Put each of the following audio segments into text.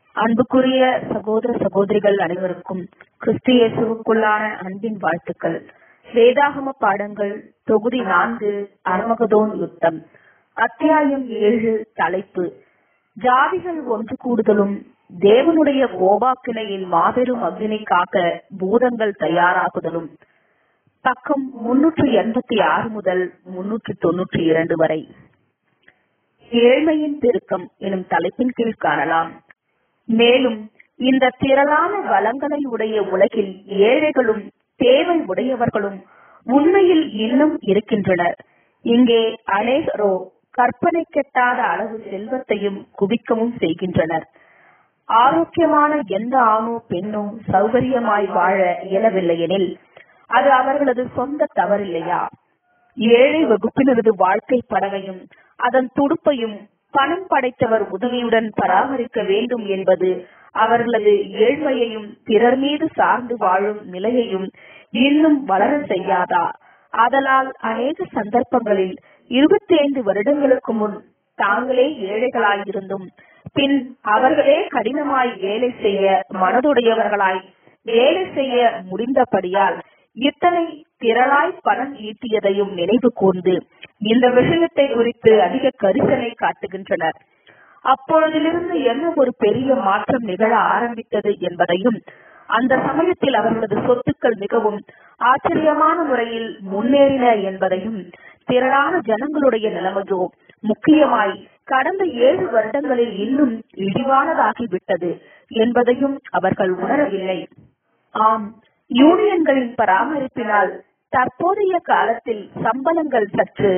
அன்புக்குரிய சகோதர சகோதரிகள் அனைவருக்கும் கிறிஸ்தியேசுவுக்குள்ளான அன்பின் வாழ்த்துக்கள் வேதாகம பாடங்கள் தொகுதி நான்கு அர்மகதோன் யுத்தம் அத்தியாயம் ஏழு தலைப்பு ஜாதிகள் ஒன்று கூடுதலும் தேவனுடைய கோபாக்கினையின் மாபெரும் அக்னி காக்க பூதங்கள் தயாராகுதலும் பக்கம் முன்னூற்று எண்பத்தி ஆறு முதல் முன்னூற்று தொன்னூற்றி இரண்டு வரை ஏழ்மையின் பெருக்கம் எனும் தலைப்பின் கீழ் காணலாம் மேலும் இந்த திரளான வளங்களை உடைய உலகில் ஏழைகளும் தேவை உடையவர்களும் உண்மையில் இன்னும் இருக்கின்றனர் இங்கே அநேகரோ கற்பனை கெட்டாத அளவு செல்வத்தையும் குவிக்கவும் செய்கின்றனர் ஆரோக்கியமான எந்த ஆணோ பெண்ணோ சௌகரியமாய் வாழ இயலவில்லை எனில் அது அவர்களது சொந்த தவறில்லையா ஏழை வகுப்பினரது வாழ்க்கை படகையும் அதன் துடுப்பையும் பணம் படைத்தவர் உதவியுடன் பராமரிக்க வேண்டும் என்பது அவர்களது ஏழ்மையையும் பிறர் மீது சார்ந்து வாழும் நிலையையும் இன்னும் வளர செய்யாதா ஆதலால் அநேக சந்தர்ப்பங்களில் இருபத்தி ஐந்து வருடங்களுக்கு முன் தாங்களே ஏழைகளாயிருந்தும் பின் அவர்களே கடினமாய் வேலை செய்ய மனதுடையவர்களாய் வேலை செய்ய முடிந்தபடியால் இத்தனை திரளாய் பணம் ஈட்டியதையும் நினைவு கூர்ந்து இந்த விஷயத்தை குறித்து அதிக கரிசனை காட்டுகின்றனர் அப்பொழுதிலிருந்து என்ன ஒரு பெரிய மாற்றம் நிகழ ஆரம்பித்தது என்பதையும் அந்த சமயத்தில் அவர்களது சொத்துக்கள் மிகவும் ஆச்சரியமான முறையில் முன்னேறின என்பதையும் திரளான ஜனங்களுடைய நிலைமையோ முக்கியமாய் கடந்த ஏழு வருடங்களில் இன்னும் இழிவானதாகிவிட்டது என்பதையும் அவர்கள் உணரவில்லை ஆம் யூனியன்களின் பராமரிப்பினால் தற்போதைய காலத்தில் சம்பளங்கள் சற்று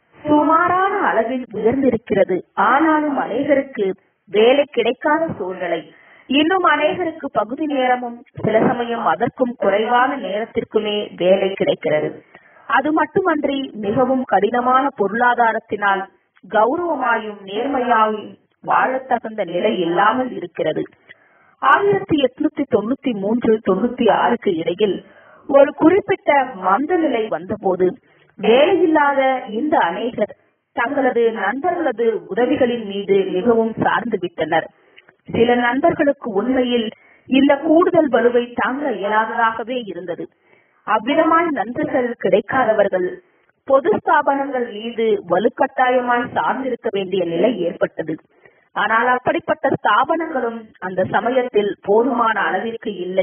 சுமாரான அளவில் உயர்ந்திருக்கிறது ஆனாலும் அநேகருக்கு வேலை கிடைக்காத சூழ்நிலை இன்னும் அநேகருக்கு பகுதி நேரமும் சில சமயம் அதற்கும் குறைவான நேரத்திற்குமே வேலை கிடைக்கிறது அது மட்டுமன்றி மிகவும் கடினமான பொருளாதாரத்தினால் கௌரவமாயும் நேர்மையாயும் வாழத்தகுந்த நிலை இல்லாமல் இருக்கிறது ஆயிரத்தி எட்நூத்தி தொண்ணூத்தி மூன்று தொண்ணூத்தி ஆறுக்கு இடையில் ஒரு குறிப்பிட்ட மந்த நிலை வந்தபோது வேலையில்லாத இந்த அநேகர் தங்களது நண்பர்களது உதவிகளின் மீது மிகவும் சார்ந்து விட்டனர் சில நண்பர்களுக்கு உண்மையில் இந்த கூடுதல் வலுவை தாங்க இயலாததாகவே இருந்தது அவ்விதமாய் நண்பர்கள் கிடைக்காதவர்கள் பொது ஸ்தாபனங்கள் மீது வலுக்கட்டாயமாய் சார்ந்திருக்க வேண்டிய நிலை ஏற்பட்டது ஆனால் அப்படிப்பட்ட ஸ்தாபனங்களும் அந்த சமயத்தில் போதுமான அளவிற்கு இல்லை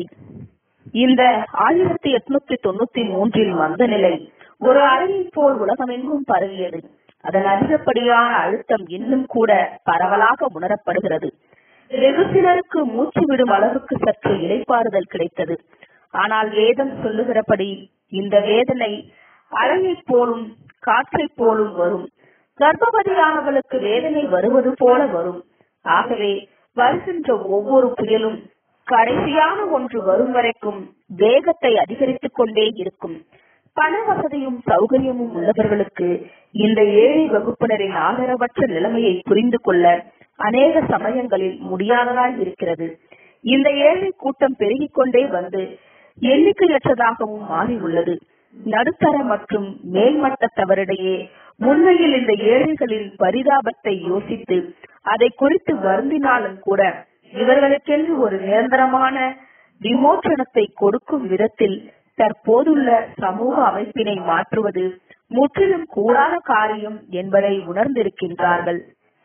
இந்த ஆயிரத்தி எட்நூத்தி தொண்ணூத்தி மூன்றில் வந்த நிலை ஒரு அறையை போல் உலகமெங்கும் பரவியது அதன் அதிகப்படியான அழுத்தம் இன்னும் கூட பரவலாக உணரப்படுகிறது வெகு சிலருக்கு மூச்சு விடும் அளவுக்கு சற்று இலைப்பாறுதல் கிடைத்தது ஆனால் வேதம் சொல்லுகிறபடி இந்த வேதனை அலையைப் போலும் காற்றைப் போலும் வரும் கர்ப்பவதியானவளுக்கு வேதனை வருவது போல வரும் ஆகவே வருகின்ற ஒவ்வொரு புயலும் கடைசியான ஒன்று வரும் வரைக்கும் வேகத்தை அதிகரித்துக் கொண்டே இருக்கும் பண வசதியும் சௌகரியமும் உள்ளவர்களுக்கு இந்த ஏழை வகுப்பினரின் ஆதரவற்ற நிலைமையை புரிந்து கொள்ள அநேக சமயங்களில் முடியாததாய் இருக்கிறது இந்த ஏழை கூட்டம் பெருகிக் கொண்டே வந்து எண்ணிக்கையற்றதாகவும் மாறி உள்ளது நடுத்தர மற்றும் மேல்மட்டத்தவரிடையே உண்மையில் இந்த ஏழைகளின் பரிதாபத்தை யோசித்து அதை குறித்து வருந்தினாலும் கூட இவர்களுக்கென்று ஒரு நிரந்தரமான விமோச்சனத்தை கொடுக்கும் விதத்தில் தற்போதுள்ள சமூக அமைப்பினை மாற்றுவது முற்றிலும் கூடாத காரியம் என்பதை உணர்ந்திருக்கின்றார்கள்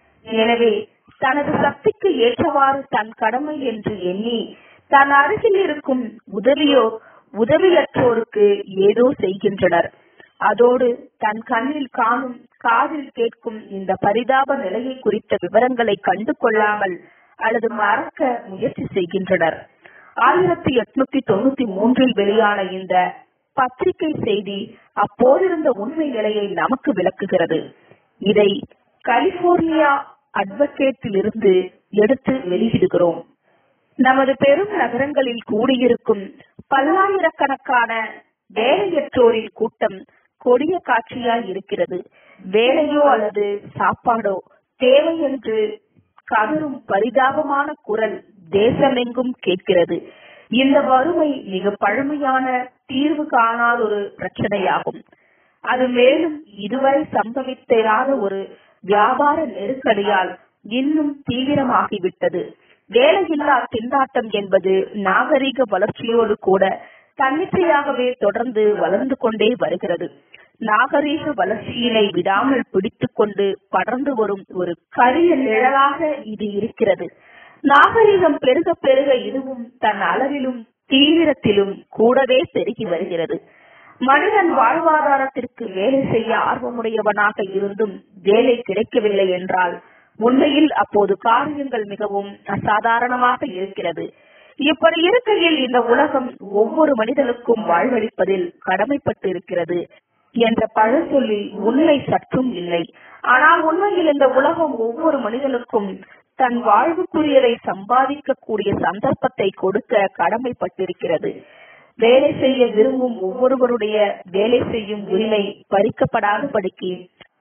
எனவே தனது சக்திக்கு ஏற்றவாறு தன் கடமை என்று எண்ணி தன் அருகில் இருக்கும் உதவியோ உதவியற்றோருக்கு ஏதோ செய்கின்றனர் அதோடு தன் கண்ணில் காணும் காதில் கேட்கும் இந்த பரிதாப நிலையை குறித்த விவரங்களை கண்டு கொள்ளாமல் அல்லது மறக்க முயற்சி செய்கின்றனர் ஆயிரத்தி எட்நூத்தி தொண்ணூத்தி மூன்றில் வெளியான இந்த பத்திரிகை செய்தி அப்போதிருந்த உண்மை நிலையை நமக்கு விளக்குகிறது இதை கலிபோர்னியா அட்வொகேட்டிலிருந்து எடுத்து வெளியிடுகிறோம் நமது பெரும் நகரங்களில் கூடியிருக்கும் பல்லாயிரக்கணக்கான வேலையற்றோரின் கூட்டம் கொடிய காட்சியாய் இருக்கிறது வேலையோ அல்லது சாப்பாடோ தேவை என்று கதரும் பரிதாபமான குரல் தேசமெங்கும் கேட்கிறது இந்த வறுமை மிக பழமையான தீர்வு காணாத ஒரு பிரச்சனையாகும் அது மேலும் இதுவரை சம்பவித்திராத ஒரு வியாபார நெருக்கடியால் இன்னும் தீவிரமாகிவிட்டது வேலையில்லா திண்டாட்டம் என்பது நாகரிக வளர்ச்சியோடு கூட தன்னிச்சையாகவே தொடர்ந்து வளர்ந்து கொண்டே வருகிறது நாகரீக வளர்ச்சியினை விடாமல் பிடித்துக் கொண்டு படர்ந்து வரும் ஒரு கரிய நிழலாக இது இருக்கிறது நாகரிகம் பெருக பெருக இதுவும் தன் அளவிலும் தீவிரத்திலும் கூடவே பெருகி வருகிறது மனிதன் வாழ்வாதாரத்திற்கு வேலை செய்ய ஆர்வமுடையவனாக இருந்தும் வேலை கிடைக்கவில்லை என்றால் உண்மையில் அப்போது காரியங்கள் மிகவும் அசாதாரணமாக இருக்கிறது இப்படி இருக்கையில் இந்த உலகம் ஒவ்வொரு மனிதனுக்கும் வாழ்வளிப்பதில் கடமைப்பட்டு இருக்கிறது என்ற பழச்சொல்லில் உண்மை சற்றும் இல்லை ஆனால் உண்மையில் இந்த உலகம் ஒவ்வொரு மனிதனுக்கும் தன் வாழ்வுக்குரியதை சம்பாதிக்கக்கூடிய சந்தர்ப்பத்தை கொடுக்க கடமைப்பட்டிருக்கிறது வேலை செய்ய விரும்பும் ஒவ்வொருவருடைய வேலை செய்யும் உரிமை பறிக்கப்படாதபடிக்கு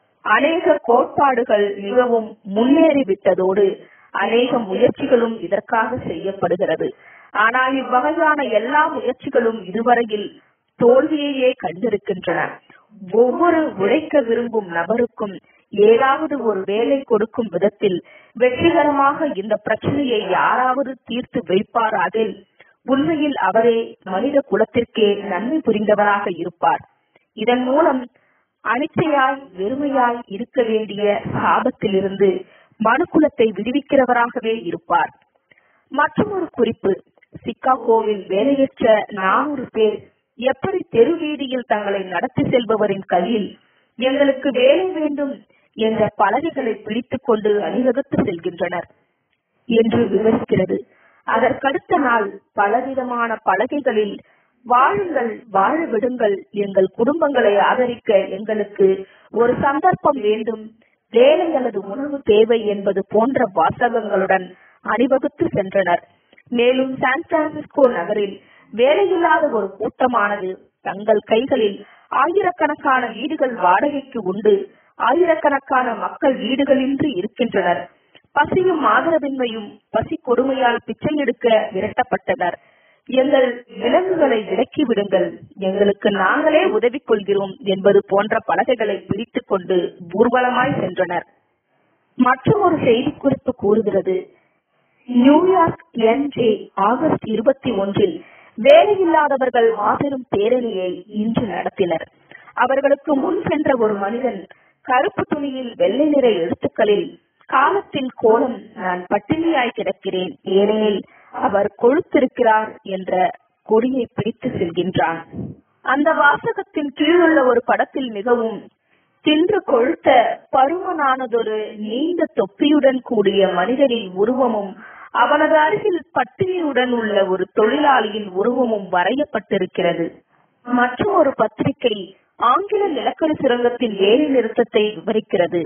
அநேக கோட்பாடுகள் மிகவும் முன்னேறிவிட்டதோடு அநேக முயற்சிகளும் இதற்காக செய்யப்படுகிறது ஆனால் இவ்வகையான எல்லா முயற்சிகளும் இதுவரையில் தோல்வியையே கண்டிருக்கின்றன ஒவ்வொரு உழைக்க விரும்பும் நபருக்கும் ஏதாவது ஒரு வேலை கொடுக்கும் விதத்தில் வெற்றிகரமாக இந்த பிரச்சனையை யாராவது தீர்த்து வைப்பாராகில் உண்மையில் அவரே மனித குலத்திற்கே நன்மை புரிந்தவராக இருப்பார் இதன் மூலம் அனிச்சையாய் வெறுமையாய் இருக்க வேண்டிய சாபத்திலிருந்து மனுக்குலத்தை விடுவிக்கிறவராகவே இருப்பார் மற்றும் ஒரு குறிப்பு சிக்காகோவில் வேலையற்ற நானூறு பேர் எப்படி தெரு வீதியில் தங்களை நடத்தி செல்பவரின் கையில் எங்களுக்கு வேலை வேண்டும் என்ற பலகைகளை பிடித்துக் கொண்டு அணிவகுத்து செல்கின்றனர் என்று விவரிக்கிறது அதற்கடுத்த நாள் பலவிதமான பலகைகளில் வாழுங்கள் வாழ விடுங்கள் எங்கள் குடும்பங்களை ஆதரிக்க எங்களுக்கு ஒரு சந்தர்ப்பம் வேண்டும் வேலை அல்லது உணவு தேவை என்பது போன்ற வாசகங்களுடன் அணிவகுத்து சென்றனர் மேலும் சான் பிரான்சிஸ்கோ நகரில் வேலையில்லாத ஒரு கூட்டமானது தங்கள் கைகளில் ஆயிரக்கணக்கான வீடுகள் வாடகைக்கு உண்டு ஆயிரக்கணக்கான மக்கள் வீடுகளின்றி இருக்கின்றனர் பசியும் ஆதரவின்மையும் பசி கொடுமையால் பிச்சை எடுக்க விரட்டப்பட்டனர் எங்கள் விலங்குகளை விலக்கி விடுங்கள் எங்களுக்கு நாங்களே உதவி கொள்கிறோம் என்பது போன்ற பலகைகளை பிடித்துக் கொண்டு ஊர்வலமாய் சென்றனர் மற்றும் ஒரு செய்திக்குறிப்பு கூறுகிறது நியூயார்க் என்ஜே ஆகஸ்ட் இருபத்தி ஒன்றில் வேலையில்லாதவர்கள் மாபெரும் பேரணியை இன்று நடத்தினர் அவர்களுக்கு முன் சென்ற ஒரு மனிதன் கருப்பு துணியில் வெள்ளை நிற எழுத்துக்களில் காலத்தின் கோலம் நான் பட்டினியாய் கிடக்கிறேன் ஏனெனில் அவர் கொழுத்திருக்கிறார் என்ற கொடியை பிடித்து செல்கின்றான் அந்த வாசகத்தின் கீழுள்ள ஒரு படத்தில் மிகவும் தின்று கொழுத்த பருமனானதொரு நீண்ட தொப்பியுடன் கூடிய மனிதரின் உருவமும் அவனது அருகில் பட்டினியுடன் உள்ள ஒரு தொழிலாளியின் உருவமும் வரையப்பட்டிருக்கிறது மற்றும் ஒரு பத்திரிகை ஆங்கில நிலக்கரி சுரங்கத்தின் வேலை நிறுத்தத்தை விவரிக்கிறது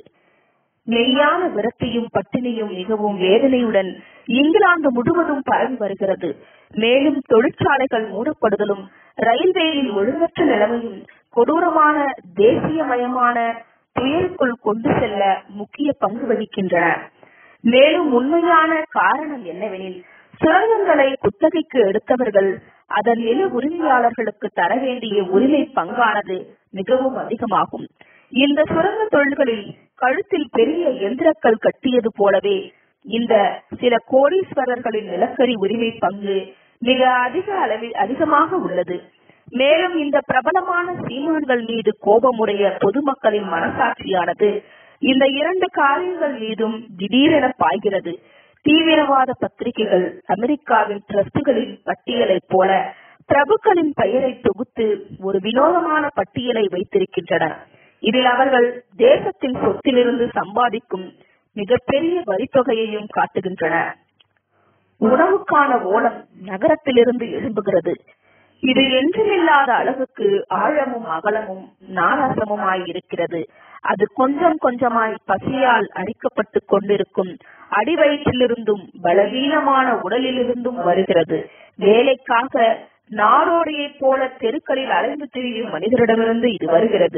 மெய்யான விரக்தியும் பட்டினியும் மிகவும் வேதனையுடன் இங்கிலாந்து முழுவதும் பரவி வருகிறது மேலும் தொழிற்சாலைகள் மூடப்படுதலும் ரயில்வேயில் ஒழுங்கற்ற நிலைமையும் கொடூரமான தேசியமயமான துயருக்குள் கொண்டு செல்ல முக்கிய பங்கு வகிக்கின்றன மேலும் உண்மையான காரணம் என்னவெனில் சுரங்கங்களை குத்தகைக்கு எடுத்தவர்கள் அதன் நில உரிமையாளர்களுக்கு தர வேண்டிய உரிமை பங்கானது மிகவும் அதிகமாகும் இந்த சுரங்க தொழில்களில் கழுத்தில் பெரிய எந்திரக்கல் கட்டியது போலவே இந்த சில கோடீஸ்வரர்களின் நிலக்கரி உரிமை பங்கு மிக அதிக அளவில் அதிகமாக உள்ளது மேலும் இந்த பிரபலமான சீமான்கள் மீது கோபமுடைய பொதுமக்களின் மனசாட்சியானது இந்த இரண்டு காரியங்கள் மீதும் திடீரென பாய்கிறது தீவிரவாத பத்திரிகைகள் அமெரிக்காவின் டிரஸ்டுகளின் பட்டியலைப் போல பிரபுக்களின் பெயரை தொகுத்து ஒரு வினோதமான பட்டியலை வைத்திருக்கின்றன இதில் அவர்கள் தேசத்தின் சொத்திலிருந்து சம்பாதிக்கும் மிகப்பெரிய வரித்தொகையையும் காட்டுகின்றன உணவுக்கான ஓலம் நகரத்திலிருந்து எழும்புகிறது இது என்றுமில்லாத அளவுக்கு ஆழமும் அகலமும் நாராசமுமாய் இருக்கிறது அது கொஞ்சம் கொஞ்சமாய் பசியால் அரிக்கப்பட்டு கொண்டிருக்கும் அடிவயிற்றிலிருந்தும் பலவீனமான உடலிலிருந்தும் வருகிறது வேலைக்காக நாடோடியைப் போல தெருக்களில் அலைந்து திரியும் மனிதரிடமிருந்து இது வருகிறது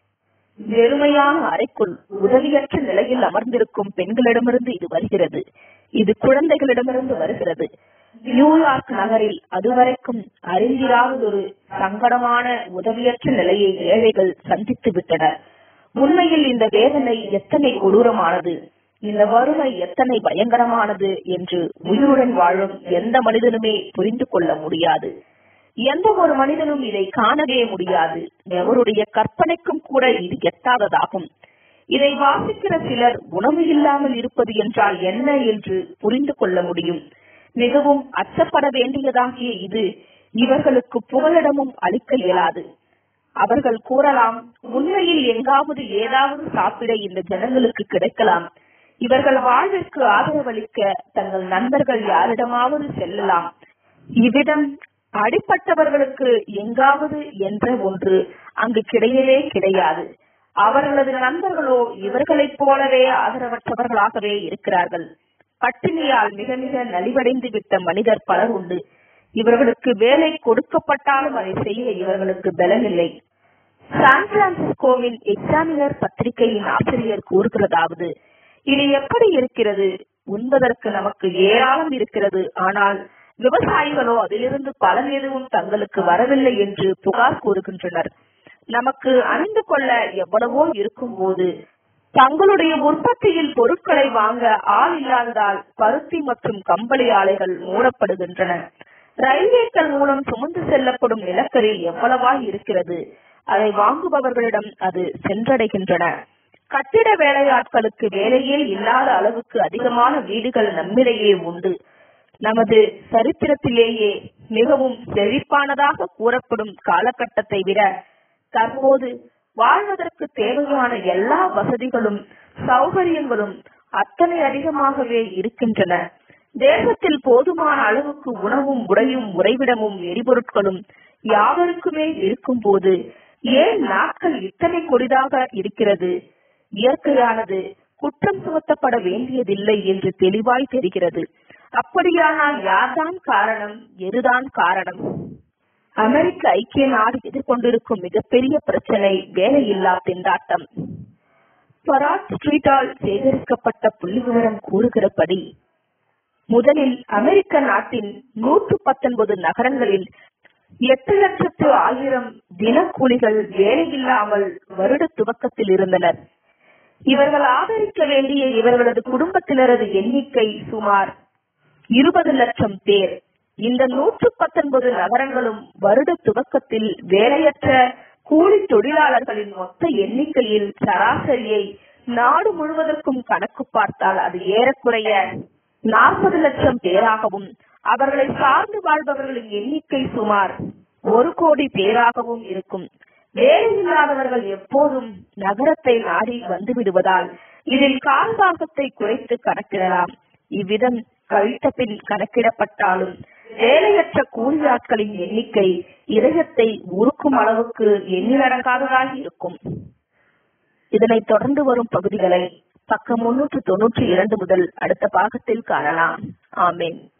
வெறுமையான அறைக்குள் உதவியற்ற நிலையில் அமர்ந்திருக்கும் பெண்களிடமிருந்து இது வருகிறது இது குழந்தைகளிடமிருந்து வருகிறது நியூயார்க் நகரில் அதுவரைக்கும் அறிந்திராததொரு சங்கடமான உதவியற்ற நிலையை ஏழைகள் சந்தித்து விட்டனர் உண்மையில் இந்த வேதனை எத்தனை கொடூரமானது இந்த வறுமை எத்தனை பயங்கரமானது என்று உயிருடன் வாழும் எந்த மனிதனுமே புரிந்து கொள்ள முடியாது எந்த ஒரு மனிதனும் இதை காணவே முடியாது எவருடைய கற்பனைக்கும் கூட இது எட்டாததாகும் இதை வாசிக்கிற சிலர் உணவு இல்லாமல் இருப்பது என்றால் என்ன என்று புரிந்து கொள்ள முடியும் மிகவும் அச்சப்பட வேண்டியதாகிய இது இவர்களுக்கு புகலிடமும் அளிக்க இயலாது அவர்கள் கூறலாம் உண்மையில் எங்காவது ஏதாவது சாப்பிட இந்த ஜனங்களுக்கு கிடைக்கலாம் இவர்கள் வாழ்விற்கு ஆதரவளிக்க தங்கள் நண்பர்கள் யாரிடமாவது செல்லலாம் இவ்விடம் அடிப்பட்டவர்களுக்கு எங்காவது என்ற ஒன்று அங்கு கிடையவே கிடையாது அவர்களது நண்பர்களோ இவர்களைப் போலவே ஆதரவற்றவர்களாகவே இருக்கிறார்கள் பட்டினியால் மிக மிக நலிவடைந்து விட்ட மனிதர் பலர் உண்டு இவர்களுக்கு வேலை கொடுக்கப்பட்டாலும் அதை செய்ய இவர்களுக்கு பலமில்லை சான் பிரான்சிஸ்கோவின் எக்ஸாமினர் பத்திரிகையின் ஆசிரியர் கூறுகிறதாவது இது எப்படி இருக்கிறது உண்பதற்கு நமக்கு ஏராளம் இருக்கிறது ஆனால் விவசாயிகளோ அதிலிருந்து பலன் எதுவும் தங்களுக்கு வரவில்லை என்று புகார் கூறுகின்றனர் நமக்கு அணிந்து கொள்ள எவ்வளவோ இருக்கும் போது தங்களுடைய உற்பத்தியில் பொருட்களை வாங்க ஆள் இல்லாததால் பருத்தி மற்றும் கம்பளி ஆலைகள் மூடப்படுகின்றன ரயில்வேக்கள் மூலம் சுமந்து செல்லப்படும் நிலக்கரி எவ்வளவாய் இருக்கிறது அதை வாங்குபவர்களிடம் அது சென்றடைகின்றன கட்டிட வேலையாட்களுக்கு வேலையே இல்லாத அளவுக்கு அதிகமான வீடுகள் நம்மிடையே உண்டு நமது சரித்திரத்திலேயே மிகவும் செழிப்பானதாக கூறப்படும் காலகட்டத்தை விட தற்போது வாழ்வதற்கு தேவையான எல்லா வசதிகளும் சௌகரியங்களும் அத்தனை அதிகமாகவே இருக்கின்றன தேசத்தில் போதுமான அளவுக்கு உணவும் உடையும் உறைவிடமும் எரிபொருட்களும் யாவருக்குமே இருக்கும் போது ஏன் நாட்கள் இத்தனை கொடிதாக இருக்கிறது இயற்கையானது குற்றம் சுமத்தப்பட வேண்டியதில்லை என்று தெளிவாய் தெரிகிறது அப்படியானால் யார்தான் காரணம் எதுதான் காரணம் அமெரிக்க ஐக்கிய நாடு எதிர்கொண்டிருக்கும் மிகப்பெரிய பிரச்சனை வேலையில்லா திண்டாட்டம் பராக் ஸ்ட்ரீட்டால் சேகரிக்கப்பட்ட புள்ளி விவரம் கூறுகிறபடி முதலில் அமெரிக்க நாட்டின் நூற்று பத்தொன்பது நகரங்களில் எட்டு லட்சத்து ஆயிரம் தினக்கூலிகள் வேலையில்லாமல் வருட துவக்கத்தில் இருந்தனர் இவர்கள் ஆதரிக்க வேண்டிய இவர்களது குடும்பத்தினரது எண்ணிக்கை சுமார் இருபது லட்சம் பேர் இந்த நூற்று பத்தொன்பது நகரங்களும் வருட துவக்கத்தில் வேலையற்ற கூலி தொழிலாளர்களின் மொத்த எண்ணிக்கையில் சராசரியை நாடு முழுவதற்கும் கணக்கு பார்த்தால் அது ஏறக்குறைய நாற்பது லட்சம் பேராகவும் அவர்களை சார்ந்து வாழ்பவர்களின் எண்ணிக்கை சுமார் ஒரு கோடி பேராகவும் இருக்கும் வேலையில்லாதவர்கள் எப்போதும் நகரத்தை நாடி வந்து விடுவதால் இதில் கால்பாகத்தை குறைத்து கணக்கிடலாம் இவ்விதம் கழித்த பின் கணக்கிடப்பட்டாலும் வேலையற்ற கூலியாட்களின் எண்ணிக்கை இதயத்தை உருக்கும் அளவுக்கு எண்ணிலடங்காததாகி இருக்கும் இதனைத் தொடர்ந்து வரும் பகுதிகளை பக்கம் முன்னூற்று தொன்னூற்றி இரண்டு முதல் அடுத்த பாகத்தில் காணலாம் ஆமேன்